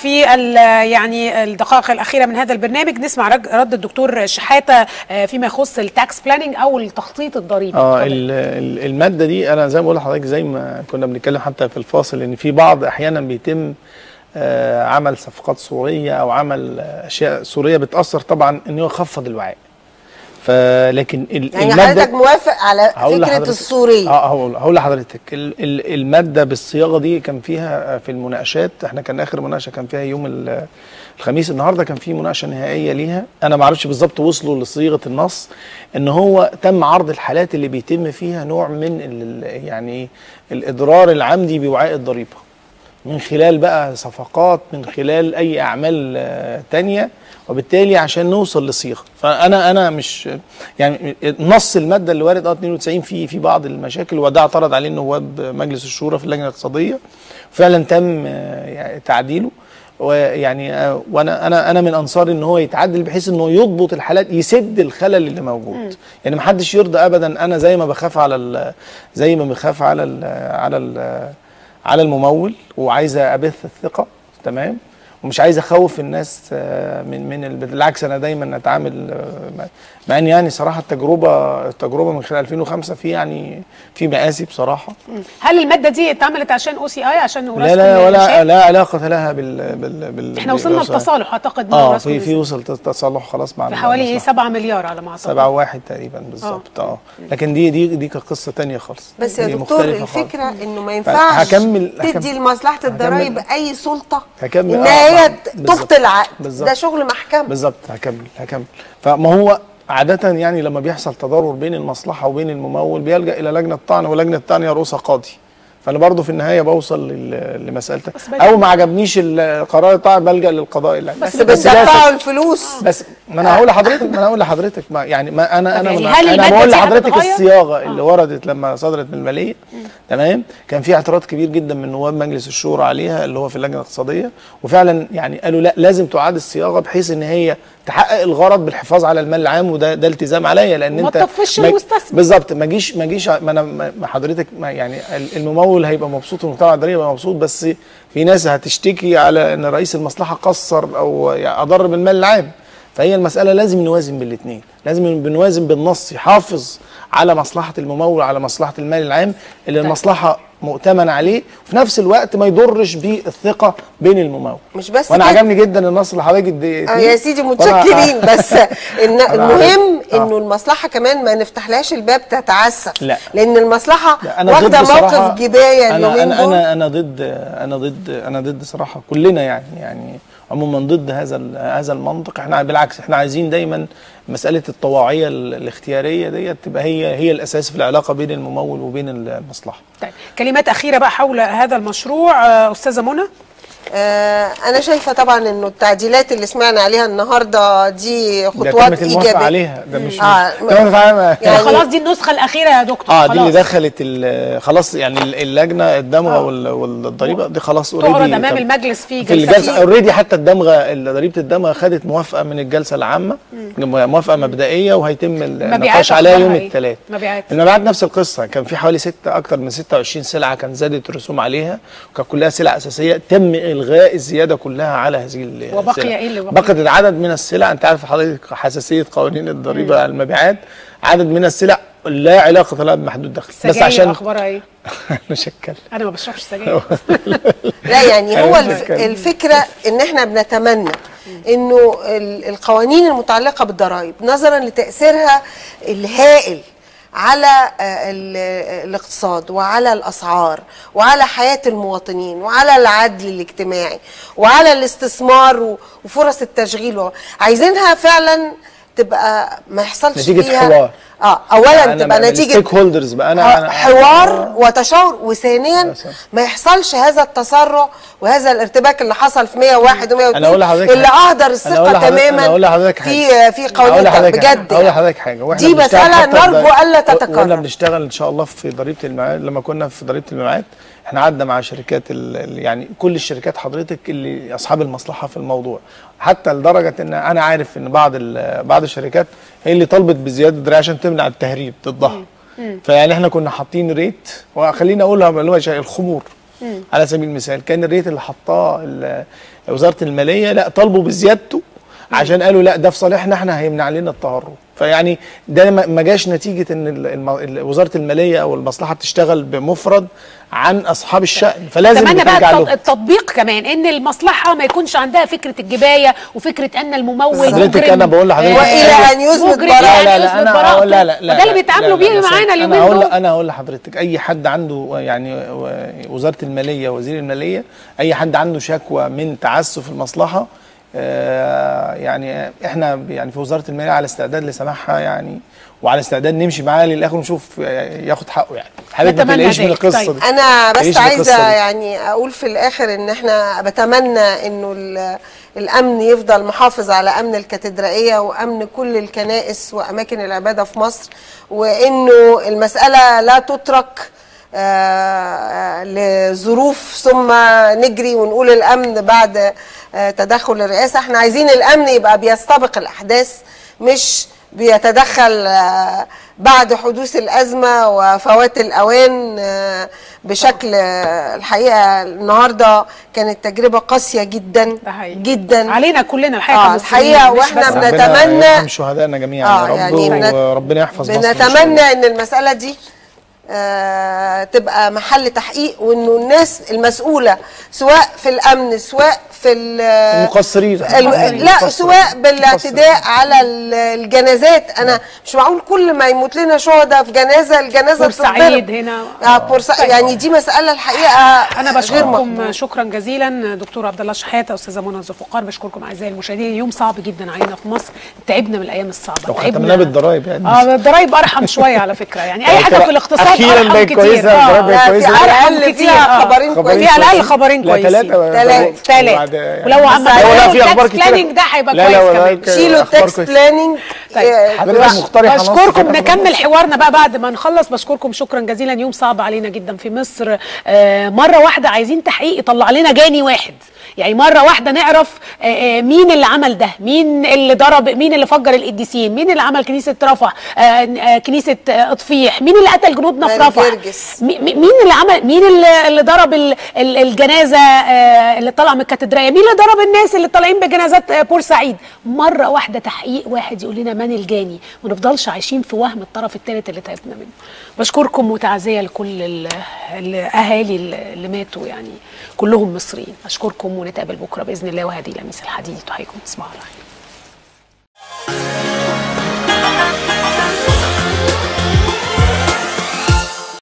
في ال- يعني الدقائق الاخيره من هذا البرنامج نسمع رج- رد الدكتور شحاته آه، فيما يخص التاكس بلاننج او التخطيط الضريبي اه اتفضل. ال- ال- الماده دي انا زي ما بقول لحضرتك زي ما كنا بنتكلم حتى في الفاصل ان في بعض احيانا بيتم آه، عمل صفقات صوريه او عمل آه، اشياء صوريه بتاثر طبعا ان هو يخفض الوعاء فلكن ال- يعني الماده حضرتك موافق على هقول فكره لحضرتك- السوريه اه هقول هقول لحضرتك ال- ال- الماده بالصياغه دي كان فيها في المناقشات احنا كان اخر مناقشه كان فيها يوم ال- الخميس النهارده كان في مناقشه نهائيه ليها انا ما اعرفش بالظبط وصلوا لصيغه النص ان هو تم عرض الحالات اللي بيتم فيها نوع من ال- يعني الاضرار العمدي بوعاء الضريبه من خلال بقى صفقات من خلال اي اعمال آه، تانية وبالتالي عشان نوصل لصيغه فانا انا مش يعني نص الماده اللي وارد اه 92 في في بعض المشاكل وده اعترض عليه نواب مجلس الشورى في اللجنه الاقتصاديه فعلا تم آه، يعني تعديله ويعني آه، وانا انا انا من انصار ان هو يتعدل بحيث انه يضبط الحالات يسد الخلل اللي موجود يعني ما حدش يرضى ابدا انا زي ما بخاف على ال- زي ما بخاف على ال على ال على الممول وعايز ابث الثقه تمام ومش عايز اخوف الناس آه، من من ال- بالعكس انا دايما اتعامل آه، مع- مع ان يعني صراحه التجربه التجربه من خلال 2005 في يعني في مآسي بصراحه هل الماده دي اتعملت عشان او سي اي عشان لا ورثة لا ولا المنشآت؟ لا علاقه لها بال بال, بال احنا وصلنا بالوسائل. لتصالح اعتقد مع اه ورثة في في المنشآت. وصل تصالح خلاص مع في حوالي المصلحة. 7 مليار على ما اعتقد سبعة واحد تقريبا بالظبط اه لكن دي دي دي كانت قصه تانية خالص بس يا دي دكتور مختلفة خالص. الفكره انه ما ينفعش هكمل- تدي هكمل- لمصلحه الضرايب هكمل- اي سلطه هكمل ان آه، هي نعم، ت- بالظبط. تبطل عقد بالظبط. ده شغل محكمه بالظبط هكمل هكمل فما هو عادة يعني لما بيحصل تضارب بين المصلحة وبين الممول بيلجأ إلى لجنة طعن ولجنة الطعن يرؤسها قاضي فأنا برضه في النهاية بوصل لل- لمسألة بس بدل- أو ما عجبنيش ال- قرار الطعن بلجأ للقضاء العادي بس بس بتدفعوا للأسف- الفلوس بس ما انا هقول لحضرتك ما انا هقول لحضرتك ما يعني ما انا انا يعني ما هل انا المادة بقول دي لحضرتك هتتغير؟ الصياغه اللي وردت لما صدرت من الماليه تمام كان في اعتراض كبير جدا من نواب مجلس الشورى عليها اللي هو في اللجنه الاقتصاديه وفعلا يعني قالوا لا لازم تعاد الصياغه بحيث ان هي تحقق الغرض بالحفاظ على المال العام وده ده التزام عليا لان وما انت تطفش ما- المستثمر. بالظبط ما جيش ما جيش ما انا ما ما حضرتك ما يعني الممول هيبقى مبسوط والمجتمع الضريبي هيبقى مبسوط بس في ناس هتشتكي على ان رئيس المصلحه قصر او يعني اضر بالمال العام فهي المساله لازم نوازن بالاثنين لازم بنوازن بالنص يحافظ على مصلحه الممول وعلى مصلحه المال العام اللي المصلحه مؤتمن عليه وفي نفس الوقت ما يضرش بالثقه بين الممول مش بس وانا كده. عجبني جدا النص اللي حضرتك اديتيه آه يا سيدي وأنا- متشكرين بس إن المهم آه. انه المصلحه كمان ما نفتحلهاش الباب تتعسف لا. لان المصلحه لا، انا واخده ضد صراحة موقف جبايه انا اليومين انا دول انا انا ضد انا ضد انا ضد صراحه كلنا يعني يعني عموما ضد هذا ال- هذا المنطق احنا بالعكس احنا عايزين دايما مساله الطواعيه ال- الاختياريه ديت تبقى هي هي الاساس في العلاقه بين الممول وبين المصلحه طيب كلمات اخيره بقى حول هذا المشروع آه، استاذه منى آه انا شايفه طبعا انه التعديلات اللي سمعنا عليها النهارده دي ده خطوات كلمه الموافقه ايجابيه عليها ده مش آه، كلمة الموافقة عليها- يعني- خلاص دي النسخه الاخيره يا دكتور اه دي اللي خلاص. دخلت ال- خلاص يعني ال- اللجنه الدمغه وال- والضريبه دي خلاص تعرض اوريدي امام المجلس في في جلسه الجلسه اوريدي حتى الدمغه ضريبه الدمغه خدت موافقه من الجلسه العامه موافقه مبدئيه وهيتم النقاش عليها يوم أخبارها إيه؟ الثلاث مبيعات المبيعات نفس القصه كان في حوالي ستة اكتر من 26 سلعه كان زادت الرسوم عليها وكانت كلها سلع اساسيه تم الغاء الزياده كلها على هذه السلع وبقي إيه اللي بقي؟ بقت العدد من السلع انت عارف حضرتك حساسيه قوانين الضريبه على المبيعات عدد من السلع لا علاقه لها بمحدود دخل بس السجاير عشان اخبارها ايه مش هتكلم انا ما بشربش سجاير لا يعني هو أيوة، الف... كان- الفكره ان احنا بنتمنى انه ال- القوانين المتعلقه بالضرائب نظرا لتاثيرها الهائل على آه، ال- الاقتصاد وعلى الاسعار وعلى حياه المواطنين وعلى العدل الاجتماعي وعلى الاستثمار و- وفرص التشغيل و- عايزينها فعلا تبقى ما يحصلش نتيجة فيها حوار. اه اولا تبقى نتيجه ستيك هولدرز بقى انا انا حوار وتشاور وثانيا يا سلام. ما يحصلش هذا التسرع وهذا الارتباك اللي حصل في 101 أنا أقول و102 لحضرتك اللي حاجة. اهدر أنا الثقه أقول لحضرتك- تماما أنا أقول لحضرتك في حاجة. في أقول قوانين لحضرتك حاجة. بجد اقول يعني. لحضرتك حاجه واحنا دي بنشتغل مساله حتى نرجو في- الا واحنا تتكرر بنشتغل ان شاء الله في ضريبه المبيعات لما كنا في ضريبه المبيعات احنا قعدنا مع شركات ال- ال- يعني كل الشركات حضرتك اللي اصحاب المصلحه في الموضوع حتى لدرجه ان انا عارف ان بعض ال- بعض الشركات هي اللي طلبت بزياده الدراع عشان تمنع التهريب ضدها فيعني احنا كنا حاطين ريت وخليني اقولها اللي هو شيء الخمور على سبيل المثال كان الريت اللي حطاه ال- وزاره الماليه لا طالبوا بزيادته عشان قالوا لا ده في صالحنا احنا هيمنع لنا التهرب فيعني ده ما ما جاش نتيجه ان ال- الم- ال- وزاره الماليه او المصلحه بتشتغل بمفرد عن اصحاب الشأن فلازم اتمنى بقى بترجع التط- لهم التطبيق كمان ان المصلحه ما يكونش عندها فكره الجبايه وفكره ان الممول حضرتك مجرم. أنا بقول لحضرتك- آه، وإلى أن يثبت مجرم براءته. إلى أن لا لا يثبت لا انا براءته. هقول لا لا لا وده اللي لا، بيتعاملوا لا، لا، بيه بس معانا انا اليومين هقول دول انا هقول لحضرتك اي حد عنده يعني و- وزاره الماليه وزير الماليه اي حد عنده شكوى من تعسف المصلحه آه، يعني احنا يعني في وزاره الماليه على استعداد لسماحها يعني وعلى استعداد نمشي معاه للاخر ونشوف آه، ياخد حقه يعني حضرتك ما نتمنى تقلقيش من ذلك. القصه طيب. دي انا بس تعيش بالقصة عايزه دي. يعني اقول في الاخر ان احنا بتمنى انه ال- الامن يفضل محافظ على امن الكاتدرائيه وامن كل الكنائس واماكن العباده في مصر وانه المساله لا تترك آه، لظروف ثم نجري ونقول الامن بعد آه، تدخل الرئاسه احنا عايزين الامن يبقى بيستبق الاحداث مش بيتدخل آه، بعد حدوث الازمه وفوات الاوان آه، بشكل آه، الحقيقه النهارده كانت تجربه قاسيه جدا ده حقيقي. جدا علينا كلنا الحقيقه آه، كمصريين، الحقيقة مش وإحنا بس- بن- ربنا نتمنى- يرحم شهدائنا جميعا آه، يا رب يعني بنت- وربنا يحفظ مصر إن شاء الله. بنتمنى ان المساله دي آه تبقى محل تحقيق وانه الناس المسؤوله سواء في الامن سواء في ال- المقصرين ال- المقصرين. لا المقصرين. سواء بالاعتداء على ال- الجنازات انا مش معقول كل ما يموت لنا شهداء في جنازه الجنازه بورسعيد تتضرب. هنا. آه بورسعيد يعني دي مساله الحقيقه انا غير بشكركم مقبولة. شكرا جزيلا دكتور عبد الله شحاته استاذه منى الذوقار بشكركم اعزائي المشاهدين يوم صعب جدا علينا في مصر تعبنا من الايام الصعبه لو تعبنا ختمناه بالضرايب يعني اه الضرايب ارحم شويه على فكره يعني اي حاجه في الاقتصاد أخيراً ارحم بقت كتير كويسة، آه. الضرايب بقت لا، في كويسة. على ارحم الاقل كتير فيها آه. خبرين خبرين كويسين في على الاقل كويسين. خبرين لا، كويسين تلاتة- تلاتة. ثلاث وبعد- ولو عم لا، لا، في أخبار التاكس كتيرة. بلاننج ده هيبقى لا، كويس لا، كمان ولا- شيلوا أخبار التكست كويسة. بلاننج طيب. حضرتك مقترحة نص بشكركم كده. نكمل حوارنا بقى بعد ما نخلص بشكركم شكرا جزيلا يوم صعب علينا جدا في مصر آه مره واحده عايزين تحقيق يطلع لنا جاني واحد يعني مره واحده نعرف آه آه مين اللي عمل ده مين اللي ضرب مين اللي فجر القديسين مين اللي عمل كنيسه رفح آه آه كنيسه آه اطفيح مين اللي قتل جنودنا في ماري رفح جرجس. مي- مي- مين اللي عمل مين اللي, اللي ضرب ال- ال- الجنازه آه، اللي طلع من الكاتدرائيه مين اللي ضرب الناس اللي طالعين بجنازات آه، بورسعيد مره واحده تحقيق واحد يقول لنا من الجاني وما نفضلش عايشين في وهم الطرف الثالث اللي تعبنا منه بشكركم وتعزيه لكل ال- الاهالي اللي ماتوا يعني كلهم مصريين اشكركم ونتقابل بكره باذن الله وهذه لميس الحديد تحييكم تصبحوا على خير